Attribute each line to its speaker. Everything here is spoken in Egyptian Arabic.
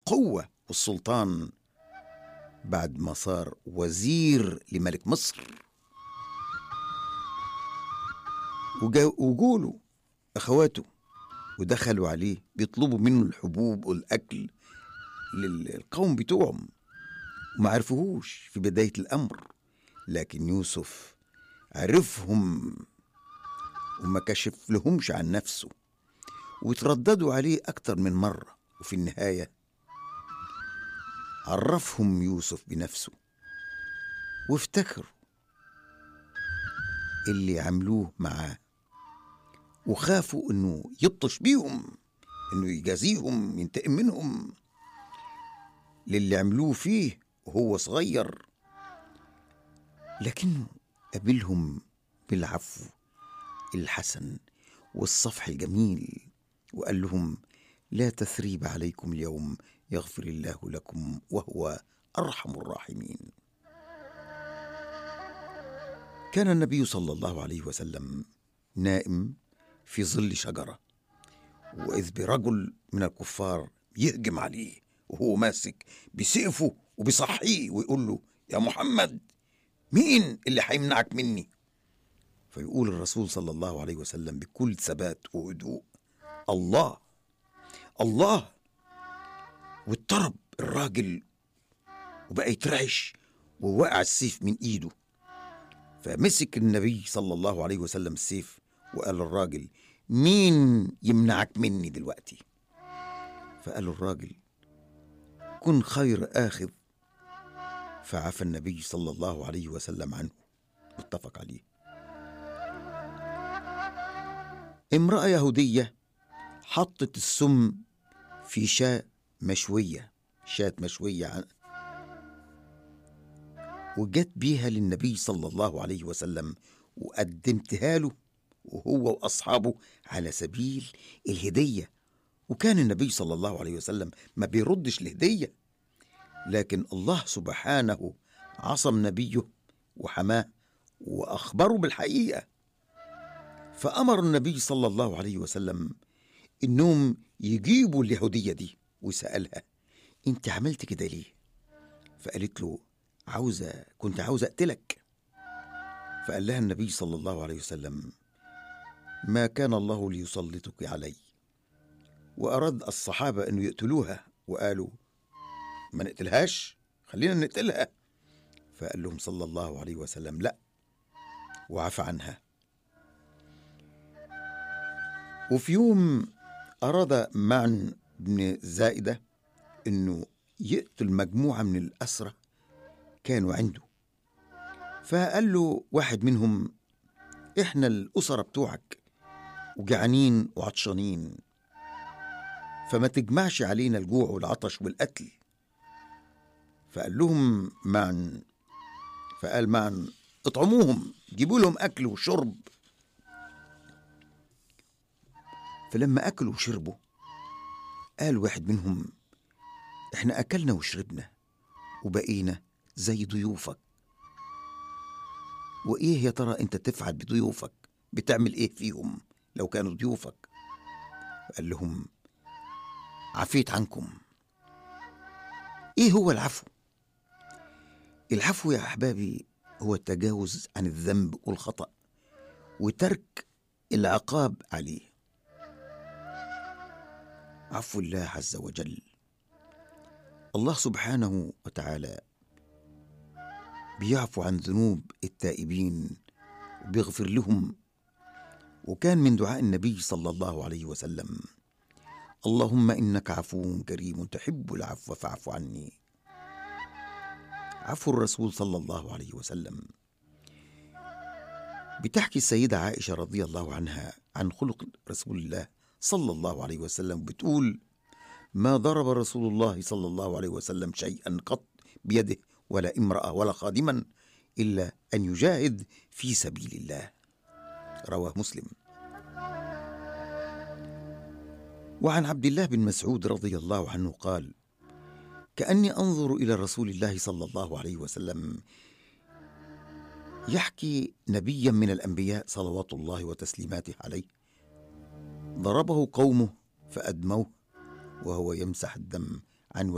Speaker 1: القوة والسلطان بعد ما صار وزير لملك مصر وقولوا أخواته ودخلوا عليه بيطلبوا منه الحبوب والأكل للقوم بتوعهم وما عرفوهوش في بداية الأمر لكن يوسف عرفهم وما كشف لهمش عن نفسه وترددوا عليه أكتر من مرة وفي النهاية عرفهم يوسف بنفسه وافتكروا اللي عملوه معاه وخافوا انه يبطش بيهم انه يجازيهم ينتقم منهم للي عملوه فيه وهو صغير لكنه قابلهم بالعفو الحسن والصفح الجميل وقال لهم لا تثريب عليكم اليوم يغفر الله لكم وهو ارحم الراحمين كان النبي صلى الله عليه وسلم نائم في ظل شجره واذ برجل من الكفار يهجم عليه وهو ماسك بسيفه وبيصحيه ويقول له يا محمد مين اللي هيمنعك مني فيقول الرسول صلى الله عليه وسلم بكل ثبات وهدوء الله الله واضطرب الراجل وبقى يترعش ووقع السيف من ايده فمسك النبي صلى الله عليه وسلم السيف وقال للراجل مين يمنعك مني دلوقتي فقال له الراجل كن خير آخذ فعفى النبي صلى الله عليه وسلم عنه متفق عليه امرأة يهودية حطت السم في شاة مشوية شاة مشوية وجت بيها للنبي صلى الله عليه وسلم وقدمتها له وهو وأصحابه على سبيل الهدية وكان النبي صلى الله عليه وسلم ما بيردش الهدية لكن الله سبحانه عصم نبيه وحماه وأخبره بالحقيقة فأمر النبي صلى الله عليه وسلم إنهم يجيبوا اليهودية دي وسألها أنت عملت كده ليه؟ فقالت له عاوزة كنت عاوزة أقتلك فقال لها النبي صلى الله عليه وسلم ما كان الله ليسلطك علي وأراد الصحابة أن يقتلوها وقالوا ما نقتلهاش خلينا نقتلها فقال لهم صلى الله عليه وسلم لا وعفى عنها وفي يوم أراد معن بن زائدة أنه يقتل مجموعة من الأسرة كانوا عنده فقال له واحد منهم إحنا الأسرة بتوعك وجعانين وعطشانين فما تجمعش علينا الجوع والعطش والقتل فقال لهم معا فقال معا اطعموهم جيبوا لهم أكل وشرب فلما أكلوا وشربوا قال واحد منهم احنا أكلنا وشربنا وبقينا زي ضيوفك وإيه يا ترى أنت تفعل بضيوفك بتعمل إيه فيهم لو كانوا ضيوفك قال لهم عفيت عنكم ايه هو العفو العفو يا احبابي هو التجاوز عن الذنب والخطا وترك العقاب عليه عفو الله عز وجل الله سبحانه وتعالى بيعفو عن ذنوب التائبين وبيغفر لهم وكان من دعاء النبي صلى الله عليه وسلم اللهم انك عفو كريم تحب العفو فاعف عني عفو الرسول صلى الله عليه وسلم بتحكي السيدة عائشة رضي الله عنها عن خلق رسول الله صلى الله عليه وسلم بتقول ما ضرب رسول الله صلى الله عليه وسلم شيئا قط بيده ولا امرأة ولا خادما إلا أن يجاهد في سبيل الله رواه مسلم وعن عبد الله بن مسعود رضي الله عنه قال كاني انظر الى رسول الله صلى الله عليه وسلم يحكي نبيا من الانبياء صلوات الله وتسليماته عليه ضربه قومه فادموه وهو يمسح الدم